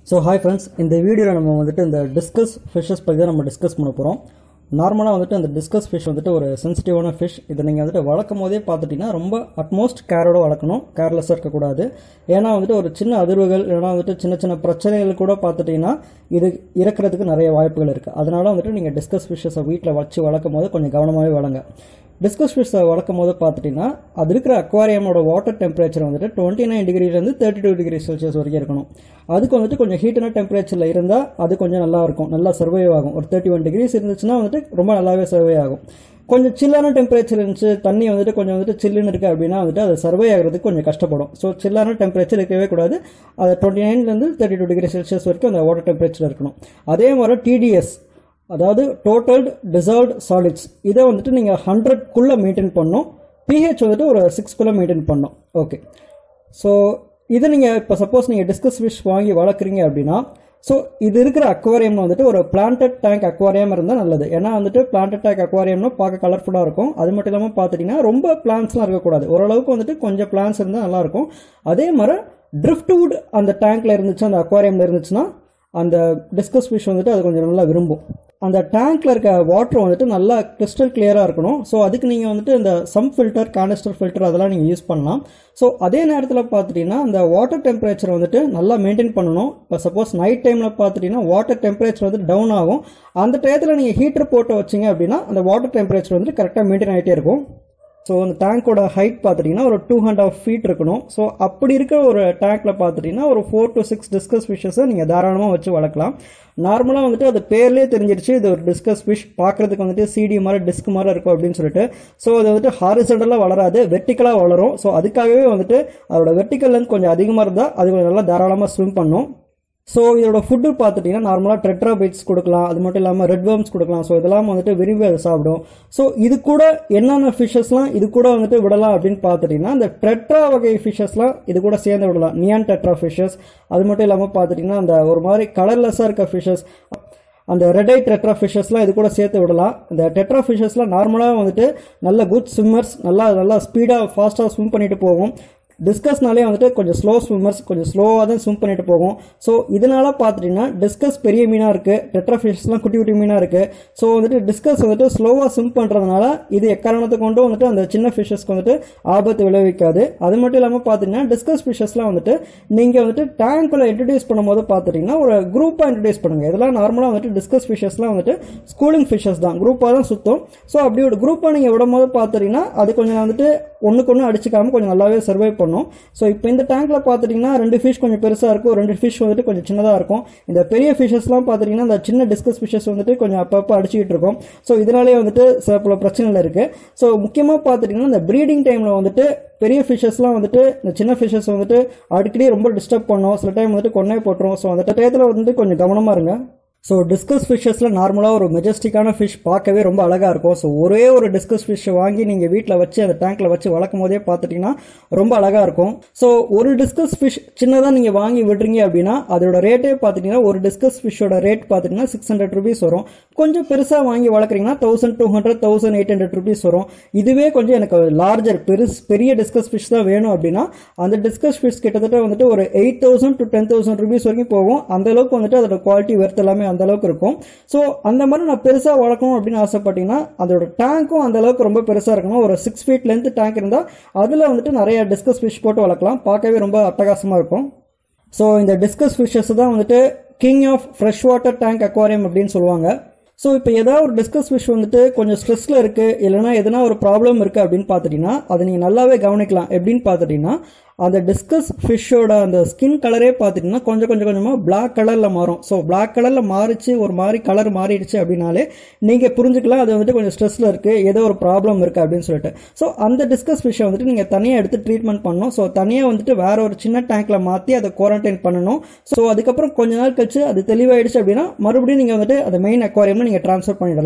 so hi friends இந்த வீடியோவில் நம்ம வந்துட்டு இந்த டிஸ்கஸ் ஃபிஷ்ஷஸ் பற்றி தான் நம்ம டிஸ்கஸ் பண்ண போகிறோம் நார்மலாக வந்துட்டு அந்த டிஸ்கஸ் ஃபிஷ் வந்துட்டு ஒரு சென்சிட்டிவான ஃபிஷ் இதை நீங்கள் வந்துட்டு வளர்க்கும் போதே பார்த்துட்டிங்கன்னா ரொம்ப அட்மோஸ்ட் கேரோட வளர்க்கணும் கேர்லெஸ்ஸாக இருக்கக்கூடாது ஏன்னா வந்துட்டு ஒரு சின்ன அதிர்வுகள் இல்லைனா வந்துட்டு சின்ன சின்ன பிரச்சனைகள் கூட பார்த்துட்டிங்கன்னா இது இறக்கிறதுக்கு நிறைய வாய்ப்புகள் இருக்குது அதனால வந்துட்டு நீங்கள் டிஸ்கஸ் ஃபிஷ்ஷஸை வீட்டில் வச்சு வளர்க்கும் போது கொஞ்சம் கவனமாகவே வளங்க டிஸ்கஸ் ஃபிஷ்ஷை வளர்க்கும் போது பார்த்துட்டிங்கன்னா அது இருக்கிற அக்வாரியமோட வாட்டர் டெம்பரேச்சர் வந்துட்டு டுவெண்ட்டி நைன் டிகிரிலேருந்து தேர்ட்டி டூ டிகிரி செல்சியஸ் வரைக்கும் இருக்கணும் அதுக்கு வந்துட்டு கொஞ்சம் ஹீட்டான டெம்பரேச்சரில் இருந்தால் அது கொஞ்சம் நல்லா இருக்கும் நல்லா சர்வைவ் ஆகும் ஒரு தேர்ட்டி ஒன் டிகிரிஸ் இருந்துச்சுன்னா வந்துட்டு ரொம்ப நல்லாவே சர்வே ஆகும் கொஞ்சம் சில்லான டெம்பரேச்சர் இருந்துச்சு தண்ணி வந்துட்டு கொஞ்சம் வந்துட்டு சில்லுன்னு இருக்குது அப்படின்னா வந்துட்டு அது சர்வே ஆகிறதுக்கு கொஞ்சம் கஷ்டப்படும் ஸோ சில்லான டெம்பரேச்சர் இருக்கவே கூடாது அது டுவெண்ட்டி நைன்லேருந்து தேர்ட்டி டூ டிகிரி செல்சியஸ் வரைக்கும் அந்த வாட்டர் டெம்பரேச்சர் இருக்கணும் அதே மாதிரி டிடிஎஸ் அதாவது டோட்டல்டு டிசர்வ்ட் சாலிட்ஸ் இதை வந்துட்டு நீங்கள் ஹண்ட்ரட்குள்ளே மெயின்டைன் பண்ணணும் பிஹெச் வந்துட்டு ஒரு சிக்ஸ்குள்ளே மெயின்டைன் பண்ணணும் ஓகே ஸோ இது நீங்கள் இப்போ சப்போஸ் நீங்கள் டிஸ்கஸ் ஃபிஷ் வாங்கி வளர்க்குறீங்க அப்படின்னா ஸோ இது இருக்கிற அக்வாரியம் வந்துட்டு ஒரு பிளான்டட் டேங்க் அக்வாரியம் இருந்தால் நல்லது ஏன்னா வந்துட்டு பிளான்டட் டேங்க் அக்வாரியம்னா பார்க்க கலர்ஃபுல்லாக இருக்கும் அது மட்டும் இல்லாமல் பார்த்துட்டிங்கன்னா ரொம்ப பிளான்ஸ்லாம் இருக்கக்கூடாது ஓரளவுக்கு வந்துட்டு கொஞ்சம் பிளான்ஸ் இருந்தால் நல்லாயிருக்கும் அதே மாதிரி ட்ரிஃப்ட்வுட் அந்த டேங்க்கில் இருந்துச்சு அந்த அக்வாரியமில் இருந்துச்சுன்னா அந்த டிஸ்கஸ் ஃபிஷ் வந்துட்டு அது கொஞ்சம் நல்லா விரும்பும் அந்த டேங்க்கில் இருக்க வாட்டர் வந்துட்டு நல்லா கிறிஸ்டல் கிளியராக இருக்கணும் ஸோ அதுக்கு நீங்கள் வந்துட்டு இந்த சம் ஃபில்டர் கானிஸ்டர் ஃபில்டர் அதெல்லாம் நீங்கள் யூஸ் பண்ணலாம் ஸோ அதே நேரத்தில் பார்த்துட்டிங்கன்னா அந்த வாட்டர் டெம்பரேச்சர் வந்துட்டு நல்லா மெயின்டைன் பண்ணணும் இப்போ சப்போஸ் நைட் டைமில் பார்த்துட்டிங்கன்னா வாட்டர் டெம்பரேச்சர் வந்து டவுன் ஆகும் அந்த டயத்தில் நீங்கள் ஹீட்டர் போட்டு வச்சிங்க அப்படின்னா அந்த வாட்டர் டெம்பரேச்சர் வந்துட்டு கரெக்டாக மெயின்டைன் ஆகிட்டே இருக்கும் ஸோ அந்த டேங்க்கோட ஹைட் பார்த்துட்டிங்கன்னா ஒரு டூ ஹண்ட் ஆஃப் ஃபீட் இருக்கணும் ஸோ அப்படி இருக்க ஒரு டேங்க்கில் பார்த்துட்டிங்கன்னா ஒரு ஃபோர் டு சிக்ஸ் டிஸ்கஸ் ஃபிஷ்ஷஸை நீங்கள் தாராளமாக வச்சு வளர்க்கலாம் நார்மலாக வந்துட்டு அது பேர்லேயே தெரிஞ்சிருச்சு இது ஒரு டிஸ்கஸ் ஃபிஷ் பார்க்குறதுக்கு வந்துட்டு சிடி மாதிரி டிஸ்க் மாதிரி இருக்கும் அப்படின்னு சொல்லிட்டு ஸோ அது வந்துட்டு ஹாரிசண்டலாக வளராது வெர்டிக்கலாக வளரும் ஸோ அதுக்காகவே வந்துட்டு அதோட வெர்டிக்கல் லென்த் கொஞ்சம் அதிகமாக இருந்தால் அது கொஞ்சம் நல்லா தாராளமாக ஸ்விம் பண்ணும் ஸோ இதோட ஃபுட்டு பார்த்துட்டிங்கன்னா நார்மலாக ட்ரெட்ரா பைட்ஸ் கொடுக்கலாம் அது மட்டும் இல்லாமல் ரெட் வேர்ம்ஸ் கொடுக்கலாம் ஸோ இதெல்லாம் வந்துட்டு விரும்பி அது சாப்பிடும் ஸோ இது கூட என்னென்ன ஃபிஷ்ஷஸ்லாம் இது கூட வந்துட்டு விடலாம் அப்படின்னு பார்த்துட்டிங்கன்னா இந்த ட்ரெட்ரா வகை ஃபிஷ்ஷஸ்லாம் இது கூட சேர்ந்து விடலாம் நியான் டெட்ரா ஃபிஷ்ஷஸ் அது மட்டும் இல்லாமல் பார்த்துட்டிங்கன்னா அந்த ஒரு மாதிரி கலர்லெஸ்ஸாக இருக்க ஃபிஷ்ஷஸ் அந்த ரெட் ஐ டெட்ரா ஃபிஷ்ஷஸ்லாம் இது கூட சேர்த்து விடலாம் இந்த டெட்ரா ஃபிஷ்ஷஸ்லாம் நார்மலாக வந்துட்டு நல்ல குட் ஸ்விம்மர்ஸ் நல்லா நல்லா ஸ்பீடாக ஃபாஸ்ட்டாக ஸ்விம் பண்ணிட்டு போகும் டிஸ்கஸ்னாலே வந்துட்டு கொஞ்சம் ஸ்லோ ஸ்விம்மர்ஸ் கொஞ்சம் ஸ்லோவாக தான் ஸ்விம் பண்ணிட்டு போகும் ஸோ இதனால பார்த்துட்டிங்கன்னா டிஸ்கஸ் பெரிய மீனாக இருக்குது டெட்ரா ஃபிஷ்ஸ்லாம் குட்டி குட்டி மீனாக இருக்குது ஸோ வந்துட்டு டிஸ்கஸ் வந்துட்டு ஸ்லோவாக ஸ்விம் பண்ணுறதுனால இது எக்காரணத்தை கொண்டு வந்துட்டு அந்த சின்ன ஃபிஷ்ஷஸ்க்கு வந்துட்டு ஆபத்து விளைவிக்காது அது மட்டும் இல்லாமல் பார்த்தீங்கன்னா டிஸ்கஸ் ஃபிஷ்ஷஸ்லாம் வந்துட்டு நீங்கள் வந்துட்டு டேங்க்கில் இன்ட்ரடியூஸ் பண்ணும்போது பார்த்துட்டிங்கன்னா ஒரு குரூப்பாக இன்ட்ரடியூஸ் பண்ணுங்கள் இதெல்லாம் நார்மலாக வந்துட்டு டிஸ்கஸ் ஃபிஷ்ஷஸ்லாம் வந்துட்டு ஸ்கூலிங் ஃபிஷ்ஷஸ் தான் குரூப்பாக தான் சுற்றும் ஸோ அப்படி ஒரு குரூப்பாக நீங்கள் விடும்போது பார்த்துட்டிங்கன்னா அது கொஞ்சம் வந்துட்டு ஒன்றுக்கு ஒன்று அடிச்சுக்காமல் கொஞ்சம் நல்லாவே சர்வை பண்ணும் ஸோ இப்போ இந்த டேங்க்கில் பார்த்துட்டிங்கன்னா ரெண்டு ஃபிஷ் கொஞ்சம் பெருசாக இருக்கும் ரெண்டு ஃபிஷ் வந்துட்டு கொஞ்சம் சின்னதாக இருக்கும் இந்த பெரிய ஃபிஷஸ்லாம் பார்த்துட்டிங்கன்னா இந்த சின்ன டிஸ்கஸ் ஃபிஷஸ் வந்துட்டு கொஞ்சம் அப்பப்போ அடிச்சுக்கிட்டு இருக்கும் ஸோ இதனாலே வந்துட்டு சில பல பிரச்சனைகள் இருக்குது ஸோ முக்கியமாக பார்த்துட்டிங்கன்னா இந்த ப்ரீடிங் டைமில் வந்துட்டு பெரிய ஃபிஷஸ்லாம் வந்துட்டு இந்த சின்ன ஃபிஷஸ் வந்துட்டு அடிக்கடி ரொம்ப டிஸ்டர்ப் பண்ணும் சில டைம் வந்துட்டு கொன்னே போட்டுரும் ஸோ அந்த டயத்தில் வந்துட்டு கொஞ்சம் கவனமாக இருங்க ஸோ டிஸ்கஸ் ஃபிஷ்ஷஸில் நார்மலாக ஒரு மெஜஸ்டிக்கான ஃபிஷ் பார்க்கவே ரொம்ப அழகாக இருக்கும் ஸோ ஒரே ஒரு டிஸ்கஸ் ஃபிஷ்ஷை வாங்கி நீங்கள் வீட்டில் வச்சு அந்த டேங்க்கில் வச்சு வளர்க்கும் போதே பார்த்துட்டிங்கன்னா ரொம்ப அழகாக இருக்கும் ஸோ ஒரு டிஸ்கஸ் ஃபிஷ் சின்னதாக நீங்கள் வாங்கி விடுறீங்க அப்படின்னா அதோட ரேட்டே பார்த்துட்டிங்கன்னா ஒரு டிஸ்கஸ் ஃபிஷ்ஷோட ரேட் பார்த்துட்டிங்கன்னா சிக்ஸ் ஹண்ட்ரட் ருபீஸ் வரும் கொஞ்சம் பெருசாக வாங்கி வளர்க்குறீங்கன்னா thousand two hundred thousand eight hundred rupees வரும் இதுவே கொஞ்சம் எனக்கு லார்ஜர் பெருஸ் பெரிய டிஸ்கஸ் ஃபிஷ் தான் வேணும் அப்படின்னா அந்த டிஸ்கஸ் ஃபிஷ் கிட்டத்தட்ட வந்துட்டு ஒரு eight thousand to ten thousand rupees வரைக்கும் போகும் அந்த அளவுக்கு வந்துட்டு அதோட குவாலிட்டி வெர்த் எல்லாமே அந்த அளவுக்கு இருக்கும் ஸோ அந்த மாதிரி நான் பெருசாக வளர்க்கணும் அப்படின்னு ஆசைப்பட்டீங்கன்னா அதோட டேங்க்கும் அந்த அளவுக்கு ரொம்ப பெருசாக இருக்கணும் ஒரு சிக்ஸ் ஃபீட் லென்த் டேங்க் இருந்தால் அதில் வந்துட்டு நிறைய டிஸ்கஸ் ஃபிஷ் போட்டு வளர்க்கலாம் பார்க்கவே ரொம்ப அட்டகாசமாக இருக்கும் ஸோ இந்த டிஸ்கஸ் ஃபிஷ்ஷஸ் தான் வந்துட்டு king of fresh water tank aquarium அப்படின்னு சொல்லுவாங்க ஸோ இப்போ ஏதாவது ஒரு டிஸ்கஸ் ஃபிஷ் வந்துட்டு கொஞ்சம் ஸ்ட்ரெஸ்ஸில் இருக்குது இல்லைனா எதனா ஒரு ப்ராப்ளம் இருக்குது அப்படின்னு பார்த்துட்டிங்கன்னா அதை நீங்கள் நல்லாவே கவனிக்கலாம் எப்படின்னு பார்த்துட்டிங்கன்னா அந்த டிஸ்கஸ் ஃபிஷ்ஷோட அந்த ஸ்கின் கலரே பார்த்துட்டிங்கன்னா கொஞ்சம் கொஞ்சம் கொஞ்சமாக பிளாக் கலரில் மாறும் ஸோ பிளாக் கலரில் மாறிச்சு ஒரு மாதிரி கலர் மாறிடுச்சு அப்படின்னாலே நீங்கள் புரிஞ்சுக்கலாம் அது வந்துட்டு கொஞ்சம் ஸ்ட்ரெஸ்ஸில் இருக்குது ஏதோ ஒரு ப்ராப்ளம் இருக்குது அப்படின்னு சொல்லிட்டு ஸோ அந்த டிஸ்கஸ் ஃபிஷ்ஷை வந்துட்டு நீங்கள் தனியாக எடுத்து ட்ரீட்மெண்ட் பண்ணணும் ஸோ தனியாக வந்துட்டு வேற ஒரு சின்ன டேங்க்கில் மாற்றி அதை குவாரண்டைன் பண்ணணும் ஸோ அதுக்கப்புறம் கொஞ்ச நாள் கழிச்சு அது தெளிவாயிடுச்சு அப்படின்னா மறுபடியும் நீங்கள் வந்துட்டு அதை மெயின் அக்வாரியமில் நீங்கள் ட்ரான்ஸ்ஃபர் பண்ணிடலாம்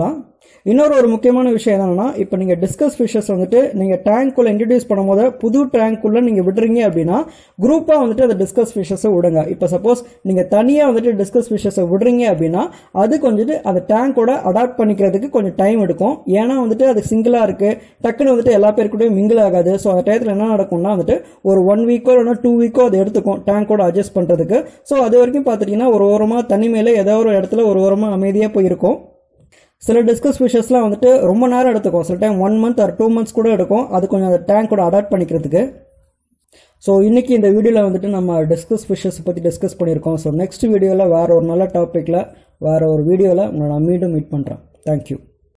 இன்னொரு ஒரு முக்கியமான விஷயம் என்னன்னா இப்போ நீங்கள் டிஸ்கஸ் ஃபிஷஸ் வந்துட்டு நீங்கள் டேங்க்குள்ளே இன்ட்ரடியூஸ் பண்ணும்போது புது டேங்க்குள்ளே நீங்கள் விடுறீங்க அப்படின்னா குரூப்பாக வந்துட்டு அந்த டிஸ்கஸ் ஃபிஷஸை விடுங்க இப்போ சப்போஸ் நீங்கள் தனியாக வந்துட்டு டிஸ்கஸ் ஃபிஷஸை விடுறீங்க அப்படின்னா அது கொஞ்சம் அந்த டேங்கோட அடாப்ட் பண்ணிக்கிறதுக்கு கொஞ்சம் டைம் எடுக்கும் ஏன்னா வந்துட்டு அது சிங்கிளாக இருக்குது டக்குன்னு வந்துட்டு எல்லா பேருக்கூடயும் மிங்கிள் ஆகாது ஸோ அந்த டயத்தில் என்ன நடக்கும்னா வந்துட்டு ஒரு ஒன் வீக்கோ இல்லைனா டூ வீக்கோ அது எடுத்துக்கும் டேங்கோட அட்ஜஸ்ட் பண்ணுறதுக்கு ஸோ அது வரைக்கும் பார்த்துட்டிங்கன்னா ஒரு ஓரமாக தனி மேலே ஏதோ ஒரு இடத்துல ஒரு ஓரமாக அமைதியாக போயிருக்கும் சில டிஸ்கஸ் ஃபிஷஸ்லாம் வந்துட்டு ரொம்ப நேரம் எடுத்துக்கும் சில time one month or two months கூட எடுக்கும் அது கொஞ்சம் அந்த டேங்க் கூட அடாப்ட் பண்ணிக்கிறதுக்கு ஸோ இன்றைக்கி இந்த வீடியோவில் வந்துட்டு நம்ம டிஸ்கஸ் ஃபிஷஸ் பற்றி டிஸ்கஸ் பண்ணியிருக்கோம் ஸோ நெக்ஸ்ட் வீடியோவில் வேறு ஒரு நல்ல டாப்பிக்கில் வேறு ஒரு வீடியோவில் உங்களை நான் மீண்டும் மீட் பண்ணுறேன் தேங்க்யூ